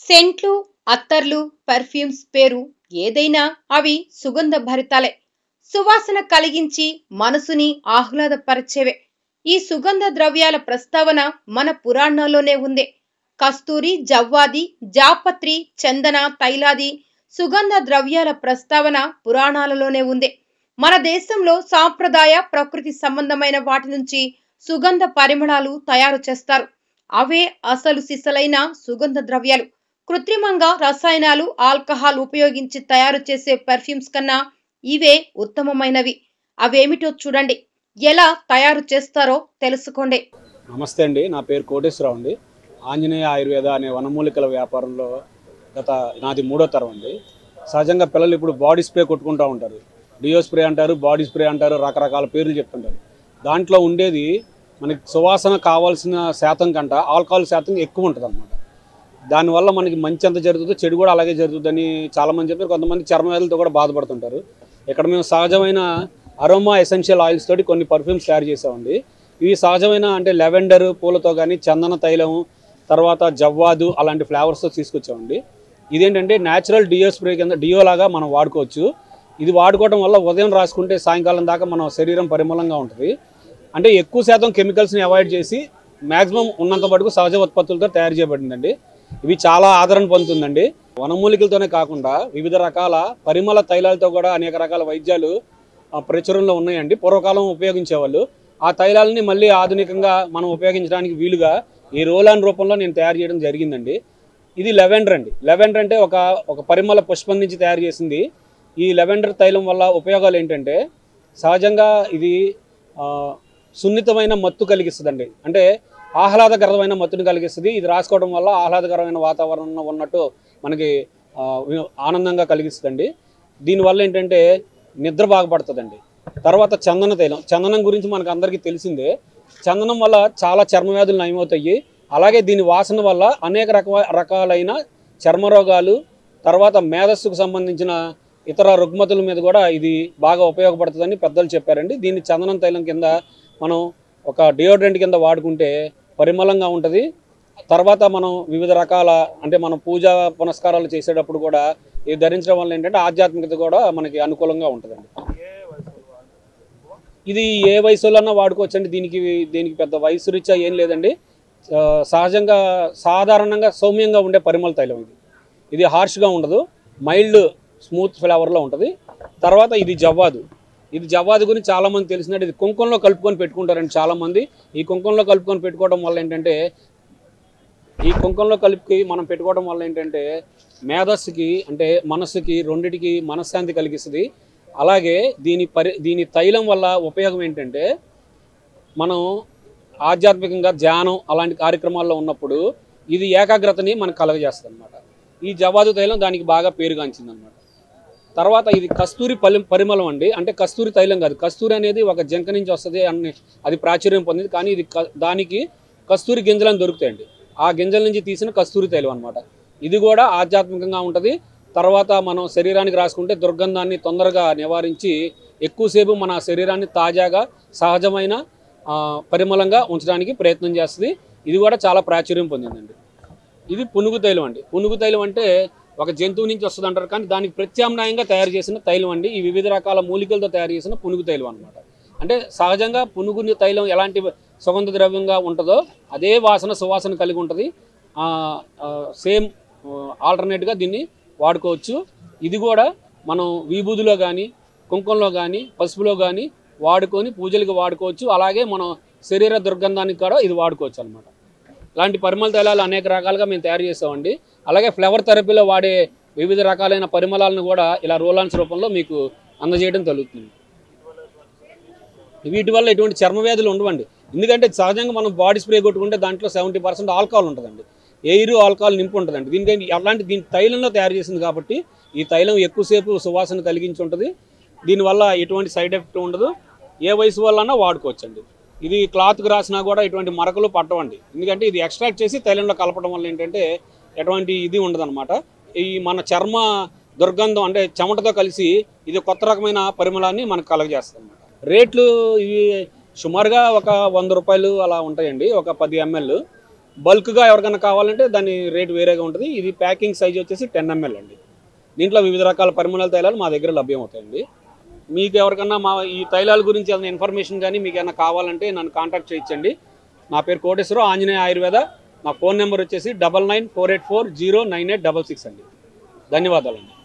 సెంట్లు అత్తర్లు పర్ఫ్యూమ్స్ పేరు ఏదైనా అవి సుగంధ భరితాలే సువాసన కలిగించి మనసుని ఆహ్లాదపరిచేవే ఈ సుగంధ ద్రవ్యాల ప్రస్తావన మన పురాణాల్లోనే ఉంది కస్తూరి జవ్వాది జాపత్రి చందన తైలాది సుగంధ ద్రవ్యాల ప్రస్తావన పురాణాలలోనే ఉంది మన దేశంలో సాంప్రదాయ ప్రకృతి సంబంధమైన వాటి నుంచి సుగంధ పరిమళాలు తయారు చేస్తారు అవే అసలు సిసలైన సుగంధ ద్రవ్యాలు కృత్రిమంగా రసాయనాలు ఆల్కహాల్ ఉపయోగించి తయారు చేసే పర్ఫ్యూమ్స్ కన్నా ఇవే ఉత్తమమైనవి అవేమిటో చూడండి ఎలా తయారు చేస్తారో తెలుసుకోండి నమస్తే అండి నా పేరు కోటేశ్వరరావు అండి ఆంజనేయ ఆయుర్వేద అనే వనమూలికల వ్యాపారంలో గత నాది మూడో తరం అండి సహజంగా పిల్లలు ఇప్పుడు బాడీ స్ప్రే కొట్టుకుంటూ ఉంటారు డియో స్ప్రే అంటారు బాడీ స్ప్రే అంటారు రకరకాల పేర్లు చెప్తుంటారు దాంట్లో ఉండేది మనకి సువాసన కావాల్సిన శాతం కంట ఆల్కహాల్ శాతం ఎక్కువ ఉంటుంది అనమాట దానివల్ల మనకి మంచి ఎంత జరుగుతుందో చెడు కూడా అలాగే జరుగుతుందని చాలామంది చెప్పారు కొంతమంది చర్మవ్యాధులతో కూడా బాధపడుతుంటారు ఇక్కడ మేము సహజమైన అరోమా ఎసెన్షియల్ ఆయిల్స్ తోటి కొన్ని పర్ఫ్యూమ్స్ తయారు చేసామండి ఇవి సహజమైన అంటే లెవెండర్ పూలతో కానీ చందన తైలం తర్వాత జవ్వాదు అలాంటి ఫ్లేవర్స్తో తీసుకొచ్చామండి ఇదేంటంటే న్యాచురల్ డియో స్ప్రే కింద డియో లాగా మనం వాడుకోవచ్చు ఇది వాడుకోవడం వల్ల ఉదయం రాసుకుంటే సాయంకాలం దాకా మన శరీరం పరిమళంగా ఉంటుంది అంటే ఎక్కువ శాతం కెమికల్స్ని అవాయిడ్ చేసి మ్యాక్సిమం ఉన్నంత మటుకు సహజ ఉత్పత్తులతో తయారు చేయబడిందండి ఇవి చాలా ఆదరణ పొందుతుందండి వనమూలికలతోనే కాకుండా వివిధ రకాల పరిమళ తైలాలతో కూడా అనేక రకాల వైద్యాలు ఆ, ప్రచురణలో ఉన్నాయండి పూర్వకాలం ఉపయోగించేవాళ్ళు ఆ తైలాలని మళ్ళీ ఆధునికంగా మనం ఉపయోగించడానికి వీలుగా ఈ రోలాన్ రూపంలో నేను తయారు చేయడం జరిగిందండి ఇది లెవెండర్ అండి లెవెండర్ అంటే ఒక ఒక పరిమళ పుష్పం నుంచి తయారు చేసింది ఈ లెవెండర్ తైలం వల్ల ఉపయోగాలు ఏంటంటే సహజంగా ఇది ఆ, సున్నితమైన మత్తు కలిగిస్తుందండి అంటే ఆహ్లాదకరమైన మత్తుని కలిగిస్తుంది ఇది రాసుకోవడం వల్ల ఆహ్లాదకరమైన వాతావరణం ఉన్నట్టు మనకి ఆ, వి- ఆనందంగా కలిగిస్తుందండి దీనివల్ల ఏంటంటే నిద్ర బాగా పడుతుందండి తర్వాత చందన తైలం చందనం గురించి మనకు అందరికీ తెలిసిందే చందనం వల్ల చాలా చర్మ వ్యాధులు నయమవుతాయి అలాగే దీని వాసన వల్ల అనేక రక రకాలైన చర్మ రోగాలు తర్వాత మేధస్సుకు సంబంధించిన ఇతర రుగ్మతుల మీద కూడా ఇది బాగా ఉపయోగపడుతుందని పెద్దలు చెప్పారండి దీన్ని చందనం తైలం కింద మనం ఒక డియోడ్రెంట్ కింద వాడుకుంటే పరిమళంగా ఉంటుంది తర్వాత మనం వివిధ రకాల అంటే మనం పూజ పునస్కారాలు చేసేటప్పుడు కూడా ఇది ధరించడం వల్ల ఏంటంటే ఆధ్యాత్మికత కూడా మనకి అనుకూలంగా ఉంటుందండి ఇది ఏ వయసులోనా వాడుకోవచ్చండి దీనికి దీనికి పెద్ద వయసు రీత్యా ఏం లేదండి ఆ, సహజంగా సాధారణంగా సౌమ్యంగా ఉండే పరిమళ తైలం ఇది ఇది హార్ష్గా ఉండదు మైల్డ్ స్మూత్ ఫ్లేవర్లో ఉంటుంది తర్వాత ఇది జవ్వాదు ఇది జవ్వాదు గురించి చాలామంది తెలిసినట్టు ఇది కుంకుమలో కలుపుకొని పెట్టుకుంటారండి చాలామంది ఈ కుంకుమలో కలుపుకొని పెట్టుకోవడం వల్ల ఏంటంటే ఈ కుంకంలో కలిపి మనం పెట్టుకోవడం వల్ల ఏంటంటే మేధస్సుకి అంటే మనస్సుకి రెండిటికి మనశ్శాంతి కలిగిస్తుంది అలాగే దీని పరి దీని తైలం వల్ల ఉపయోగం ఏంటంటే మనం ఆధ్యాత్మికంగా ధ్యానం అలాంటి కార్యక్రమాల్లో ఉన్నప్పుడు ఇది ఏకాగ్రతని మనకు కలగజేస్తుంది అనమాట ఈ జవాదు తైలం దానికి బాగా పేరుగాంచింది అనమాట తర్వాత ఇది కస్తూరి పలి పరిమళం అండి అంటే కస్తూరి తైలం కాదు కస్తూరి అనేది ఒక జంక నుంచి వస్తుంది అని అది ప్రాచుర్యం పొందింది కానీ ఇది క- దానికి కస్తూరి గింజలను దొరుకుతాయండి ఆ గింజల నుంచి తీసిన కస్తూరి తైలం అనమాట ఇది కూడా ఆధ్యాత్మికంగా ఉంటుంది తర్వాత మనం శరీరానికి రాసుకుంటే దుర్గంధాన్ని తొందరగా నివారించి ఎక్కువసేపు మన శరీరాన్ని తాజాగా సహజమైన ఆ, పరిమళంగా ఉంచడానికి ప్రయత్నం చేస్తుంది ఇది కూడా చాలా ప్రాచుర్యం పొందిందండి ఇది పునుగు తైలం అండి పునుగు తైలం అంటే ఒక జంతువు నుంచి వస్తుంది అంటారు కానీ దానికి ప్రత్యామ్నాయంగా తయారు చేసిన తైలం అండి ఈ వివిధ రకాల మూలికలతో తయారు చేసిన పునుగు తైలం అనమాట అంటే సహజంగా పునుగు తైలం ఎలాంటి సుగంధ ద్రవ్యంగా ఉంటుందో అదే వాసన సువాసన కలిగి ఉంటుంది సేమ్ ఆల్టర్నేట్గా దీన్ని వాడుకోవచ్చు ఇది కూడా మనం విభూదిలో కానీ కుంకుమలో కానీ పసుపులో కానీ వాడుకొని పూజలకు వాడుకోవచ్చు అలాగే మనం శరీర దుర్గంధానికి కూడా ఇది వాడుకోవచ్చు అనమాట ఇలాంటి పరిమళ తైలాలు అనేక రకాలుగా మేము తయారు చేస్తామండి అలాగే ఫ్లవర్ థెరపీలో వాడే వివిధ రకాలైన పరిమళాలను కూడా ఇలా రోలాన్స్ రూపంలో మీకు అందజేయడం జరుగుతుంది వీటి వల్ల ఎటువంటి చర్మ వ్యాధులు ఉండవండి ఎందుకంటే సహజంగా మనం బాడీ స్ప్రే కొట్టుకుంటే దాంట్లో సెవెంటీ పర్సెంట్ ఆల్కహాల్ ఉంటుందండి ఎయిర్ ఆల్కహాల్ నింపు ఉంటుందండి దీనికి అలాంటి దీని తైలంలో తయారు చేసింది కాబట్టి ఈ తైలం ఎక్కువసేపు సువాసన కలిగించి ఉంటుంది దీనివల్ల ఎటువంటి సైడ్ ఎఫెక్ట్ ఉండదు ఏ వయసు వల్లన్నా వాడుకోవచ్చండి ఇది క్లాత్కి రాసినా కూడా ఎటువంటి మరకలు పట్టవండి ఎందుకంటే ఇది ఎక్స్ట్రాక్ట్ చేసి తైలంలో కలపడం వల్ల ఏంటంటే ఎటువంటి ఇది ఉండదన్నమాట ఈ మన చర్మ దుర్గంధం అంటే చెమటతో కలిసి ఇది కొత్త రకమైన పరిమళాన్ని మనకు కలగజేస్తుంది అనమాట రేట్లు ఇవి సుమారుగా ఒక వంద రూపాయలు అలా ఉంటాయండి ఒక పది ఎంఎల్ బల్క్గా ఎవరికైనా కావాలంటే దాని రేట్ వేరేగా ఉంటుంది ఇది ప్యాకింగ్ సైజ్ వచ్చేసి టెన్ ఎంఎల్ అండి దీంట్లో వివిధ రకాల పరిమళ తైలాలు మా దగ్గర లభ్యమవుతాయండి మీకు ఎవరికన్నా మా ఈ తైలాల గురించి ఏదైనా ఇన్ఫర్మేషన్ కానీ మీకు ఏమైనా కావాలంటే నన్ను కాంటాక్ట్ చేయించండి నా పేరు కోటేశ్వరరావు ఆంజనేయ ఆయుర్వేద నా ఫోన్ నెంబర్ వచ్చేసి double nine four eight four zero nine eight double six అండి ధన్యవాదాలండి